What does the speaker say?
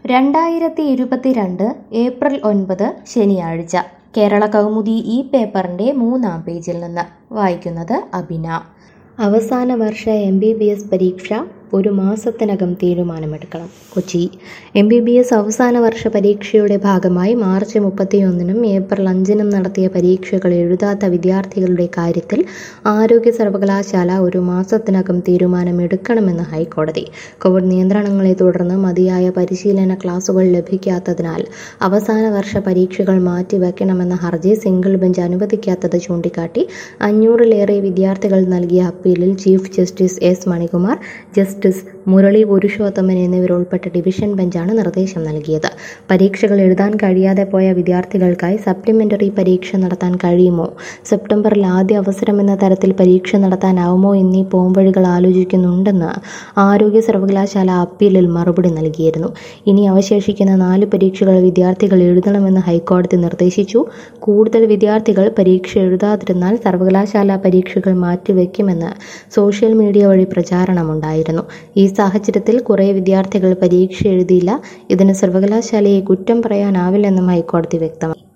രണ്ടായിരത്തി ഇരുപത്തിരണ്ട് ഏപ്രിൽ ഒൻപത് ശനിയാഴ്ച കേരള കൗമുദി ഈ പേപ്പറിൻ്റെ മൂന്നാം പേജിൽ നിന്ന് വായിക്കുന്നത് അബിന അവസാന വർഷ എം ബി ബി എസ് പരീക്ഷ ഒരു മാസത്തിനകം തീരുമാനമെടുക്കണം Kochi M B B S അവസാന വർഷ പരീക്ഷയുടെ ഭാഗമായി മാർച്ച് മുപ്പത്തിയൊന്നിനും ഏപ്രിൽ അഞ്ചിനും നടത്തിയ പരീക്ഷകൾ എഴുതാത്ത വിദ്യാർത്ഥികളുടെ കാര്യത്തിൽ ആരോഗ്യ സർവകലാശാല ഒരു മാസത്തിനകം തീരുമാനമെടുക്കണമെന്ന് ഹൈക്കോടതി കോവിഡ് നിയന്ത്രണങ്ങളെ തുടർന്ന് മതിയായ പരിശീലന ക്ലാസുകൾ ലഭിക്കാത്തതിനാൽ അവസാന വർഷ പരീക്ഷകൾ മാറ്റിവെക്കണമെന്ന ഹർജി സിംഗിൾ ബെഞ്ച് അനുവദിക്കാത്തത് ചൂണ്ടിക്കാട്ടി അഞ്ഞൂറിലേറെ വിദ്യാർത്ഥികൾ നൽകിയ അപ്പീലിൽ chief justice S Manikumar justice Murali Purushothaman എന്നിവരുൾപ്പെട്ട ഡിവിഷൻ ബെഞ്ചാണ് നിർദ്ദേശം നൽകിയത് പരീക്ഷകൾ എഴുതാൻ കഴിയാതെ പോയ വിദ്യാർത്ഥികൾക്കായി സപ്ലിമെന്ററി പരീക്ഷ നടത്താൻ കഴിയുമോ സെപ്റ്റംബറിൽ ആദ്യ അവസരമെന്ന തരത്തിൽ പരീക്ഷ നടത്താനാവുമോ എന്നീ പോംവഴികൾ ആലോചിക്കുന്നുണ്ടെന്ന് ആരോഗ്യ സർവകലാശാല അപ്പീലിൽ മറുപടി നൽകിയിരുന്നു ഇനി അവശേഷിക്കുന്ന നാല് പരീക്ഷകൾ വിദ്യാർത്ഥികൾ എഴുതണമെന്ന് ഹൈക്കോടതി നിർദ്ദേശിച്ചു കൂടുതൽ വിദ്യാർത്ഥികൾ പരീക്ഷ എഴുതാതിരുന്നാൽ സർവകലാശാല പരീക്ഷകൾ മാറ്റിവെക്കുമെന്ന് സോഷ്യൽ മീഡിയ വഴി പ്രചാരണമുണ്ടായിരുന്നു ഈ സാഹചര്യത്തിൽ കുറേ വിദ്യാർത്ഥികൾ പരീക്ഷ എഴുതിയില്ല ഇതിന് സർവകലാശാലയെ കുറ്റം പറയാനാവില്ലെന്നും ഹൈക്കോടതി വ്യക്തമാക്കി